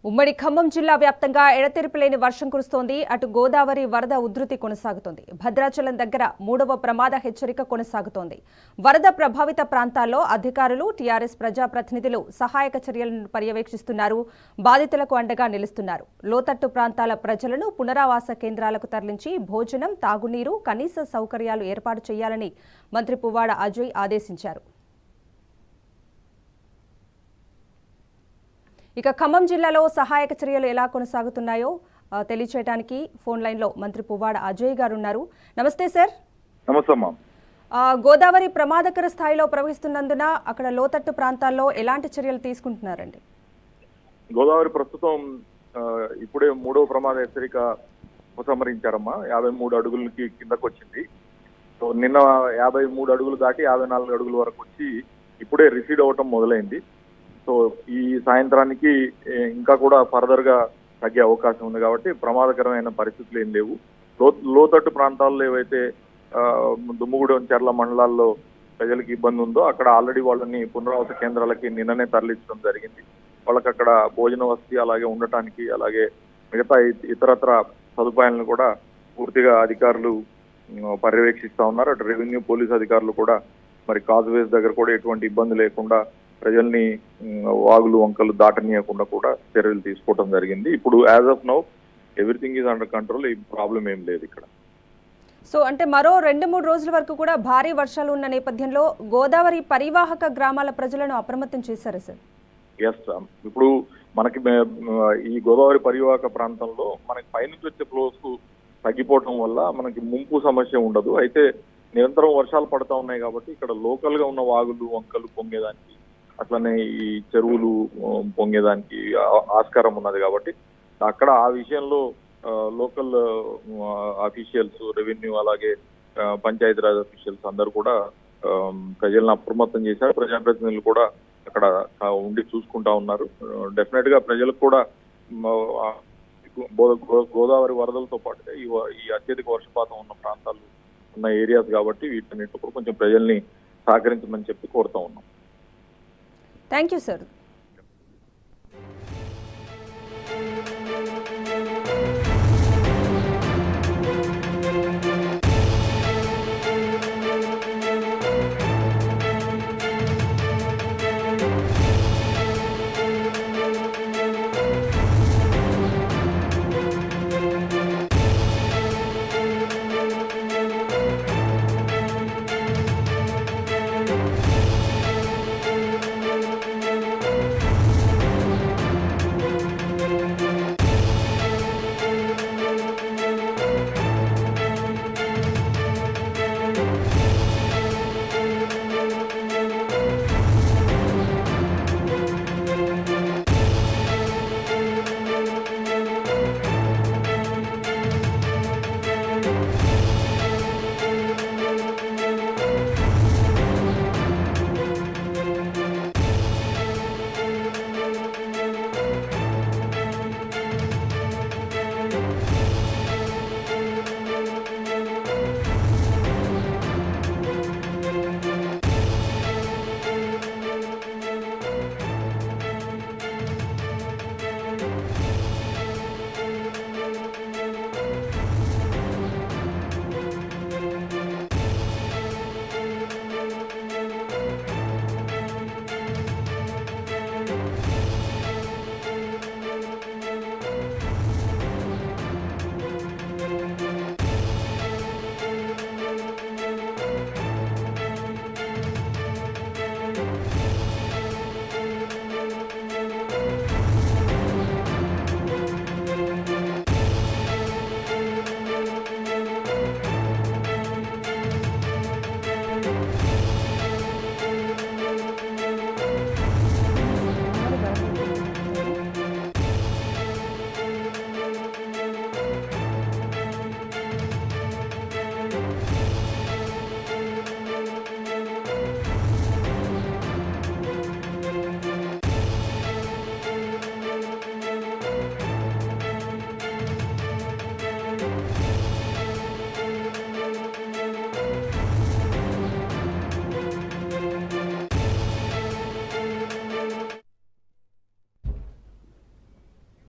ఉమ్మడి ఖమ్మం జిల్లా వ్యాప్తంగా ఎడతెరిపిలేని వర్షం కురుస్తోంది అటు గోదావరి వరద ఉధృతి కొనసాగుతోంది భద్రాచలం దగ్గర మూడవ ప్రమాద హెచ్చరిక కొనసాగుతోంది వరద ప్రభావిత ప్రాంతాల్లో అధికారులు టీఆర్ఎస్ ప్రజాప్రతినిధులు సహాయక చర్యలను పర్యవేక్షిస్తున్నారు బాధితులకు అండగా నిలుస్తున్నారు లోతట్టు ప్రాంతాల ప్రజలను పునరావాస కేంద్రాలకు తరలించి భోజనం తాగునీరు కనీస సౌకర్యాలు ఏర్పాటు చేయాలని మంత్రి పువ్వాడ అజయ్ ఆదేశించారు ఇక ఖమ్మం జిల్లాలో సహాయక చర్యలు ఎలా కొనసాగుతున్నాయో ఆ, తెలియచేయడానికి ఫోన్ లైన్లో మంత్రి పువ్వాడ అజయ్ గారు ఉన్నారు నమస్తే సార్ నమస్తే అమ్మా ఆ, గోదావరి ప్రమాదకర స్థాయిలో ప్రవహిస్తున్నందున అక్కడ లోతట్టు ప్రాంతాల్లో ఎలాంటి చర్యలు తీసుకుంటున్నారండి గోదావరి ప్రస్తుతం ఆ, ఇప్పుడే మూడో ప్రమాద హెచ్చరిక ఉపసంహరించారమ్మా యాభై మూడు అడుగులకి కిందకు వచ్చింది సో నిన్న యాభై మూడు అడుగులు దాటి యాభై నాలుగు అడుగుల వరకు వచ్చి ఇప్పుడే రిసీడ్ అవ్వటం మొదలైంది సో ఈ సాయంత్రానికి ఏ, ఇంకా కూడా ఫర్దర్ గా తగ్గే అవకాశం ఉంది కాబట్టి ప్రమాదకరమైన పరిస్థితులు ఏం లేవు లో లోతట్టు ప్రాంతాల్లో ఏవైతే ఆ, దుమ్ముగూడెం చెర్ల మండలాల్లో ప్రజలకు ఇబ్బంది ఉందో అక్కడ ఆల్రెడీ వాళ్ళని పునరావాస కేంద్రాలకి నిన్ననే తరలించడం జరిగింది వాళ్ళకి అక్కడ భోజన వసతి అలాగే ఉండటానికి అలాగే మిగతా ఇ- ఇతరత్ర సదుపాయాలను కూడా పూర్తిగా అధికారులు ఉమ్, పర్యవేక్షిస్తా ఉన్నారు అటు రెవెన్యూ పోలీస్ అధికారులు కూడా మరి కాజ్వేస్ దగ్గర కూడా ఎటువంటి ఇబ్బంది లేకుండా ప్రజల్ని ఉమ్, వాగులు వంకలు దాటనీయకుండా కూడా చర్యలు తీసుకోవడం జరిగింది ఇప్పుడు as of now everything is under control ఈ ప్రాబ్లం ఏం లేదు ఇక్కడ సో అంటే మరో రెండు మూడు రోజుల వరకు కూడా భారీ వర్షాలు ఉన్న నేపథ్యంలో గోదావరి పరివాహక గ్రామాల ప్రజలను అప్రమత్తం చేశారు సార్ ఎస్ ఇప్పుడు మనకి మే- ఈ గోదావరి పరివాహక ప్రాంతంలో మనకి పైనుంచి వచ్చే ఫ్లోస్ తగ్గిపోవటం వల్ల మనకి ముంపు సమస్య ఉండదు అయితే నిరంతరం వర్షాలు పడతా ఉన్నాయి కాబట్టి ఇక్కడ లోకల్ గా ఉన్న వాగులు వంకలు పొంగేదానికి అట్లనే ఈ చెరువులు ఆ, పొంగేదానికి ఆ- ఆస్కారం ఉన్నది కాబట్టి అక్కడ ఆ విషయంలో లోకల్ అఫీషియల్స్ రెవెన్యూ అలాగే ఆ, పంచాయతీరాజ్ అఫీషియల్స్ అందరూ కూడా ఆ, ప్రజలను అప్రమత్తం చేశారు ప్రజాప్రతినిధులు కూడా అక్కడ ఆ, ఉండి చూసుకుంటా ఉన్నారు డెఫినెట్ గా ప్రజలకు కూడా మ, ఆ, గో- గో- గోదావరి వరదలతో పాటుగా ఈ వ- ఈ అత్యధిక వర్షపాతం ఉన్న ప్రాంతాలు ఉన్న ఏరియాస్ కాబట్టి వీటన్నిటిలో కూడా కొంచెం ప్రజల్ని సహకరించమని చెప్పి కోరుతా ఉన్నాం థ్యాంక్ యూ సార్